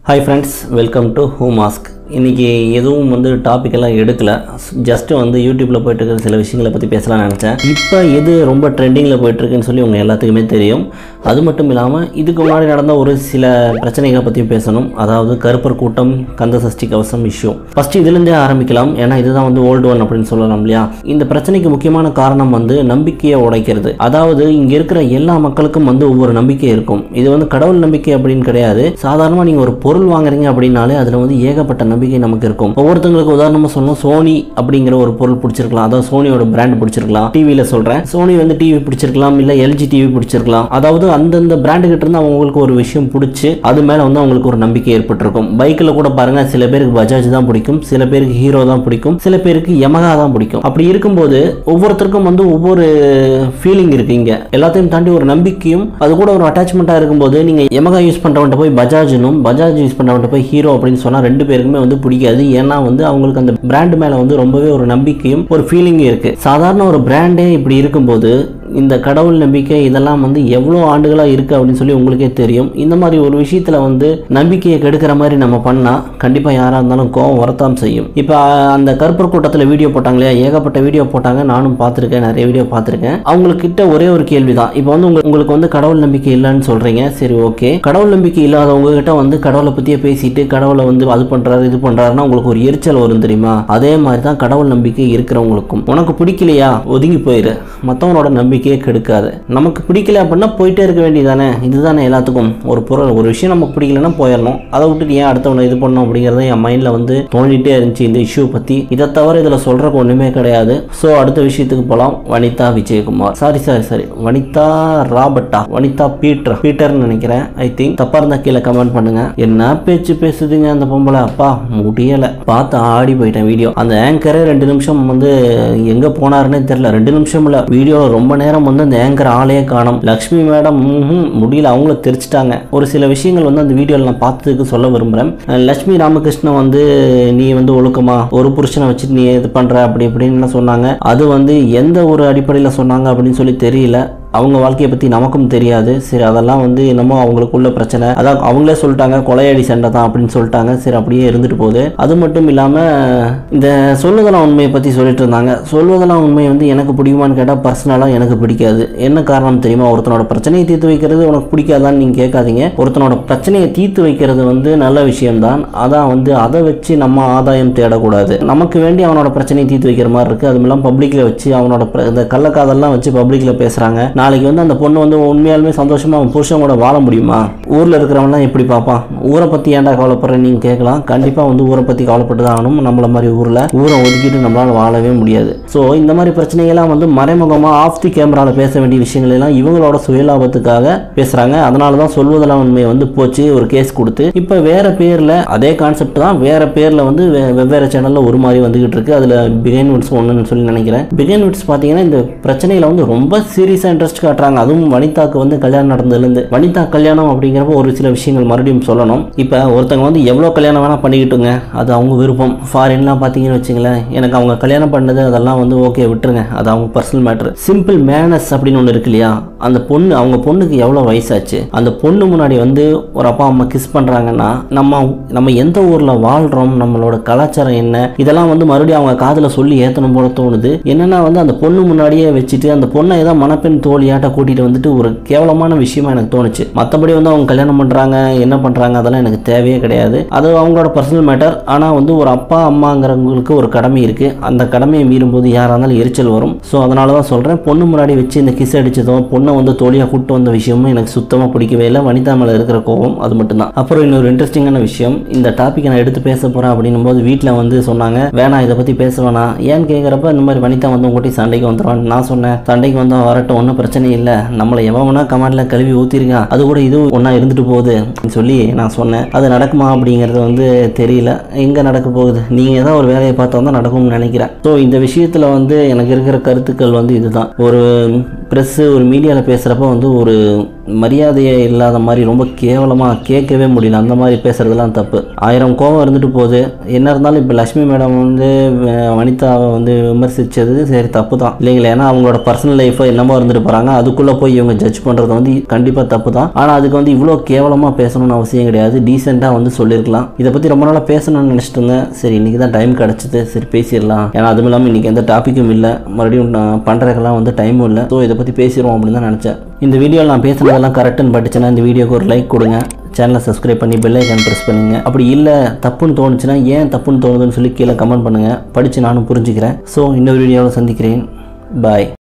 hi friends welcome to who mask இன்றைக்கி எதுவும் வந்து டாபிக் எல்லாம் எடுக்கல ஜஸ்ட்டு வந்து யூடியூப்பில் போயிட்டு இருக்கிற சில விஷயங்களை பற்றி பேசலாம்னு நினச்சேன் இப்போ எது ரொம்ப ட்ரெண்டிங்கில் போயிட்டுருக்குன்னு சொல்லி உங்கள் எல்லாத்துக்குமே தெரியும் அது மட்டும் இல்லாமல் இதுக்கு முன்னாடி நடந்த ஒரு சில பிரச்சனைகளை பற்றியும் பேசணும் அதாவது கருப்பர் கூட்டம் கந்த சஷ்டி கவசம் இஷ்யூ ஃபஸ்ட்டு இதுலேருந்தே ஆரம்பிக்கலாம் ஏன்னா இதுதான் வந்து ஓல்டு ஒன் அப்படின்னு சொல்லலாம் இல்லையா இந்த பிரச்சனைக்கு முக்கியமான காரணம் வந்து நம்பிக்கையை உடைக்கிறது அதாவது இங்கே இருக்கிற எல்லா மக்களுக்கும் வந்து ஒவ்வொரு நம்பிக்கை இருக்கும் இது வந்து கடவுள் நம்பிக்கை அப்படின்னு கிடையாது சாதாரணமாக நீங்கள் ஒரு பொருள் வாங்குறீங்க அப்படின்னாலே அதில் வந்து ஏகப்பட்ட நம்பிக்கை நமக்கு இருக்கும் ஒவ்வொருத்தங்களுக்கு உதாரணமாக சொல்லணும் சோனி அப்படிங்கிற ஒரு பொருள் பிடிச்சிருக்கலாம் அதாவது சோனியோட பிராண்ட் பிடிச்சிருக்கலாம் டிவியில் சொல்கிறேன் சோனி வந்து டிவி பிடிச்சிருக்கலாம் இல்லை எல்ஜி டிவி பிடிச்சிருக்கலாம் அதாவது அந்தந்த பிராண்டு கிட்ட இருந்து அவங்களுக்கு ஒரு விஷயம் பிடிச்சி அது மேலே வந்து அவங்களுக்கு ஒரு நம்பிக்கை ஏற்பட்டிருக்கும் பைக்கில் கூட பாருங்க சில பேருக்கு பஜாஜ் தான் பிடிக்கும் சில பேருக்கு ஹீரோ தான் பிடிக்கும் சில பேருக்கு யமகா தான் பிடிக்கும் அப்படி இருக்கும்போது ஒவ்வொருத்தருக்கும் வந்து ஒவ்வொரு ஃபீலிங் இருக்கு இங்க எல்லாத்தையும் தாண்டி ஒரு நம்பிக்கையும் அது கூட ஒரு அட்டாச்மெண்ட்டாக இருக்கும்போது நீங்க யமகா யூஸ் பண்றவன்ட்ட போய் பஜாஜ்னும் பஜாஜ் யூஸ் பண்றவன்ட்ட போய் ஹீரோ அப்படின்னு சொன்னா ரெண்டு பேருக்குமே வந்து பிடிக்காது ஏன்னா வந்து அவங்களுக்கு அந்த பிராண்ட் மேல வந்து ரொம்பவே ஒரு நம்பிக்கையும் ஒரு ஃபீலிங்கும் இருக்கு சாதாரண ஒரு பிராண்டே இப்படி இருக்கும்போது இந்த கடவுள் நம்பிக்கை இதெல்லாம் வந்து எவ்வளோ ஆண்டுகளாக இருக்குது அப்படின்னு சொல்லி உங்களுக்கே தெரியும் இந்த மாதிரி ஒரு விஷயத்தில் வந்து நம்பிக்கையை கெடுக்கிற மாதிரி நம்ம பண்ணால் கண்டிப்பாக யாராக இருந்தாலும் கோவம் வரத்தான் செய்யும் இப்போ அந்த கருப்பர் கூட்டத்தில் வீடியோ போட்டாங்க இல்லையா ஏகப்பட்ட வீடியோ போட்டாங்க நானும் பார்த்துருக்கேன் நிறைய வீடியோ பார்த்துருக்கேன் அவங்கக்கிட்ட ஒரே ஒரு கேள்வி தான் இப்போ வந்து உங்க- உங்களுக்கு வந்து கடவுள் நம்பிக்கை இல்லைன்னு சொல்கிறீங்க சரி ஓகே கடவுள் நம்பிக்கை இல்லாதவங்க கிட்ட வந்து கடவுளை பற்றியே பேசிட்டு கடவுளை வந்து அது பண்ணுறாரு இது பண்ணுறாருன்னா உங்களுக்கு ஒரு எரிச்சல் வரும் தெரியுமா அதே மாதிரி தான் கடவுள் நம்பிக்கை இருக்கிறவங்களுக்கும் உனக்கு பிடிக்கலையா ஒதுங்கி போயிரு மற்றவனோட நம்பிக்கையை கெடுக்காது நமக்கு பிடிக்கல அப்படின்னா போயிட்டே இருக்க வேண்டியதானே இதுதானே எல்லாத்துக்கும் ஒரு பொருள் ஒரு விஷயம் நமக்கு பிடிக்கலன்னா போயிடணும் அதை விட்டுட்டு ஏன் அடுத்தவனை இது பண்ணணும் அப்படிங்கிறது என் மைண்டில் வந்து தோண்டிட்டே இருந்துச்சு இந்த இஷ்யூ பற்றி இதை தவிர இதில் சொல்கிறக்கு ஒன்றுமே கிடையாது ஸோ அடுத்த விஷயத்துக்கு போகலாம் Vanitha Vijayakumar sorry sorry sorry Vanitha ராபர்ட்டா வனிதா பீட்டர் பீட்டர்னு நினைக்கிறேன் ஐ திங்க் தப்பாக இருந்தால் கீழே கமெண்ட் பண்ணுங்க என்ன பேச்சு பேசுதுங்க அந்த பொம்பளை அப்பா முடியலை பார்த்து ஆடி போயிட்டேன் வீடியோ அந்த ஆங்கரே ரெண்டு நிமிஷம் வந்து எங்கே போனாருன்னே தெரியல ரெண்டு நிமிஷம் இல்லை வீடியோ ரொம்ப நேரம் வந்து அந்த ஆங்கர் ஆளையே காணும் லக்ஷ்மி மேடம் ம்ஹும், முடியல அவங்கள தெரிச்சிட்டாங்க ஒரு சில விஷயங்கள் வந்து அந்த வீடியோவில் நான் பார்த்ததுக்கு சொல்ல விரும்புகிறேன் லக்ஷ்மி ராமகிருஷ்ணன் வந்து நீ வந்து ஒழுக்கமா ஒரு புருஷனை வச்சுட்டு நீ இது பண்ணுற அப்படி இப்படின்னு சொன்னாங்க அது வந்து எந்த ஒரு அடிப்படையில் சொன்னாங்க அப்படின்னு சொல்லி தெரியல அவங்க வாழ்க்கையை பற்றி நமக்கும் தெரியாது சரி அதெல்லாம் வந்து என்னமோ அவங்களுக்குள்ள பிரச்சனை அதான் அவங்களே சொல்லிட்டாங்க கொலையடி சண்டை தான் அப்படின்னு சொல்லிட்டாங்க சரி அப்படியே இருந்துட்டு போகுது அது மட்டும் இல்லாமல் இந்த சொல்லுதலாம் உண்மையை பற்றி சொல்லிட்டு இருந்தாங்க சொல்வதெல்லாம் உண்மை வந்து எனக்கு பிடிக்குமான்னு கேட்டால் பர்சனலாக எனக்கு பிடிக்காது என்ன காரணம் தெரியுமா ஒருத்தனோட பிரச்சனையை தீர்த்து வைக்கிறது உனக்கு பிடிக்காதான்னு நீங்கள் கேட்காதீங்க ஒருத்தனோட பிரச்சனையை தீர்த்து வைக்கிறது வந்து நல்ல விஷயம்தான் அதான் வந்து அதை வச்சு நம்ம ஆதாயம் தேடக்கூடாது நமக்கு வேண்டி அவனோட பிரச்சனையை தீர்த்து வைக்கிற மாதிரி இருக்குது அதுவும் இல்லாமல் பப்ளிக்கில் வச்சு அவனோட பிர- இந்த கள்ளக்காதெல்லாம் வச்சு பப்ளிக்கில் பேசுகிறாங்க நாளைக்கு வந்து அந்த பொண்ணு வந்து உண்மையாலுமே சந்தோஷமாக அவன் புருஷன் கூட வாழ முடியுமா ஊரில் இருக்கிறவன்லாம் எப்படி பார்ப்பான் ஊரை பற்றி ஏன்டா கவலைப்படுறேன் நீங்கள் கேட்கலாம் கண்டிப்பாக வந்து ஊரை பற்றி கவலைப்பட்டு தான் ஆகணும் நம்மள மாதிரி ஊரில் ஊரை ஒதுக்கிட்டு நம்மளால் வாழவே முடியாது ஸோ இந்த மாதிரி பிரச்சனைகள்லாம் வந்து மறைமுகமாக ஆஃப் தி கேமராவில் பேச வேண்டிய விஷயங்கள் எல்லாம் இவங்களோட சுயலாபத்துக்காக பேசுகிறாங்க அதனால தான் சொல்வதெல்லாம் உண்மை வந்து போச்சு ஒரு கேஸ் கொடுத்து இப்போ வேற பேரில் அதே கான்செப்ட் தான் வேற பேரில் வந்து வே- வெவ்வேறு சேனலில் ஒரு மாதிரி வந்துகிட்டு இருக்கு அதில் பிகைன் விட்ஸ் ஒன்றுன்னு சொல்லி நினைக்கிறேன் பிகைன் விட்ஸ் பார்த்தீங்கன்னா இந்த பிரச்சனைகளை வந்து ரொம்ப சீரியஸாக இன்ட்ரெஸ்ட் காட்டுறாங்க அதுவும் வனிதாக்கு வந்து கல்யாணம் நடந்ததுலேருந்து வனிதா கல்யாணம் அப்படிங்கிறப்ப ஒரு சில விஷயங்கள் மறுபடியும் சொல்லணும் இப்போ ஒருத்தங்க வந்து எவ்வளோ கல்யாணம் வேணால் பண்ணிக்கிட்டுங்க அது அவங்க விருப்பம் ஃபாரின்லாம் பார்த்தீங்கன்னு வச்சுங்களேன் எனக்கு அவங்க கல்யாணம் பண்ணது அதெல்லாம் வந்து ஓகே விட்டுருங்க அது அவங்க பர்சனல் மேட்ரு சிம்பிள் மேனஸ் அப்படின்னு ஒன்று இருக்கு இல்லையா அந்த பொண்ணு அவங்க பொண்ணுக்கு எவ்வளோ வயசாச்சு அந்த பொண்ணு முன்னாடி வந்து ஒரு அப்பா அம்மா கிஸ் பண்ணுறாங்கன்னா நம்ம நம்ம எந்த ஊரில் வாழ்கிறோம் நம்மளோட கலாச்சாரம் என்ன இதெல்லாம் வந்து மறுபடியும் அவங்க காதில் சொல்லி ஏற்றணும் போல தோணுது என்னன்னா வந்து அந்த பொண்ணு முன்னாடியே வச்சுட்டு அந்த பொண்ணை ஏதோ மணப்பெண் தோழியாட்ட கூட்டிகிட்டு வந்துட்டு ஒரு கேவலமான விஷயமா எனக்கு தோணுச்சு மற்றபடி வந்து அவங்க கல்யாணம் பண்ணுறாங்க என்ன பண்ணுறாங்க அதெல்லாம் எனக்கு தேவையே கிடையாது அது அவங்களோட பர்சனல் மேட்டர் ஆனால் வந்து ஒரு அப்பா அம்மாங்கிறவங்களுக்கு ஒரு கடமை இருக்குது அந்த கடமையை மீறும்போது யாராக இருந்தாலும் எரிச்சல் வரும் ஸோ அதனால தான் சொல்கிறேன் பொண்ணு முன்னாடி வச்சு இந்த கிஸ் அடிச்சதும் பொண்ணை வந்து தோழியாக கூட்டு வந்த விஷயமும் எனக்கு சுத்தமாக பிடிக்கவே இல்லை வனிதா மேலே இருக்கிற கோவம் அது மட்டும்தான் அப்புறம் இன்னொரு இன்ட்ரெஸ்டிங்கான விஷயம் இந்த டாப்பிக்கை நான் எடுத்து பேச போகிறேன் அப்படின்னும் போது வீட்டில் வந்து சொன்னாங்க வேணாம் இதை பற்றி பேச வேணாம் ஏன்னு கேட்குறப்ப இந்த மாதிரி வனிதா வந்து உங்கள்கிட்ட சண்டைக்கு வந்துடுவான் நான் சொன்னேன் சண்டைக்கு வந்தால் வரட்டும் ஒன்றும் பிரச்சனை இல்லை நம்மளை எவன் வேணா கமாண்டில் கழுவி ஊற்றிருக்கான் அது கூட இது ஒன்றா இருந்துட்டு போகுது அப்படின்னு சொல்லி நான் சொன்னேன் அது நடக்குமா அப்படிங்கிறது வந்து தெரியல எங்கே நடக்க போகுது நீங்கள் ஏதாவது ஒரு வேலையை பார்த்தா தான் நடக்கும்னு நினைக்கிறேன் ஸோ இந்த விஷயத்தில் வந்து எனக்கு இருக்கிற கருத்துக்கள் வந்து இதுதான் ஒரு ப்ரெஸ்ஸு ஒரு மீடியாவில் பேசுகிறப்ப வந்து ஒரு மரியாதையே இல்லாத மாதிரி ரொம்ப கேவலமாக கேட்கவே முடியல அந்த மாதிரி பேசுகிறதுலாம் தப்பு ஆயிரம் கோவம் இருந்துட்டு போகுது என்ன இருந்தாலும் இப்போ லக்ஷ்மி மேடம் வந்து அஹ், வனிதாவை வந்து விமர்சித்தது சரி தப்பு தான் இல்லைங்களா ஏன்னா அவங்களோட பர்சனல் லைஃப்பை என்னமோ இருந்துட்டு போகிறாங்க அதுக்குள்ளே போய் இவங்க ஜட்ஜ் பண்ணுறது வந்து கண்டிப்பாக தப்பு தான் ஆனால் அதுக்கு வந்து இவ்வளோ கேவலமாக பேசணும்னு அவசியம் கிடையாது டீசெண்டாக வந்து சொல்லியிருக்கலாம் இதை பற்றி ரொம்ப நாளாக பேசணும்னு நினச்சிட்டு இருந்தேன் சரி இன்றைக்கி தான் டைம் கிடச்சிது சரி பேசிடலாம் ஏன்னா அதுவும் இல்லாமல் இன்றைக்கி எந்த டாப்பிக்கும் இல்லை மறுபடியும் நான் பண்ணுறதுக்கெல்லாம் வந்து டைமும் இல்லை ஸோ இதை பற்றி பேசிடுவோம் அப்படின்னு தான் நினச்சேன் இந்த வீடியோவில் நான் பேசுனதெல்லாம் கரெக்டுன்னு பட்டுச்சுன்னா இந்த வீடியோக்கு ஒரு லைக் கொடுங்க சேனலை சப்ஸ்கிரைப் பண்ணி பெல் ஐக்கான் ப்ரெஸ் பண்ணுங்க அப்படி இல்லை தப்புன்னு தோணுச்சுன்னா ஏன் தப்புன்னு தோணுதுன்னு சொல்லி கீழே கமெண்ட் பண்ணுங்கள் படித்து நானும் புரிஞ்சுக்கிறேன் ஸோ இன்னொரு வீடியோவில் சந்திக்கிறேன் பாய்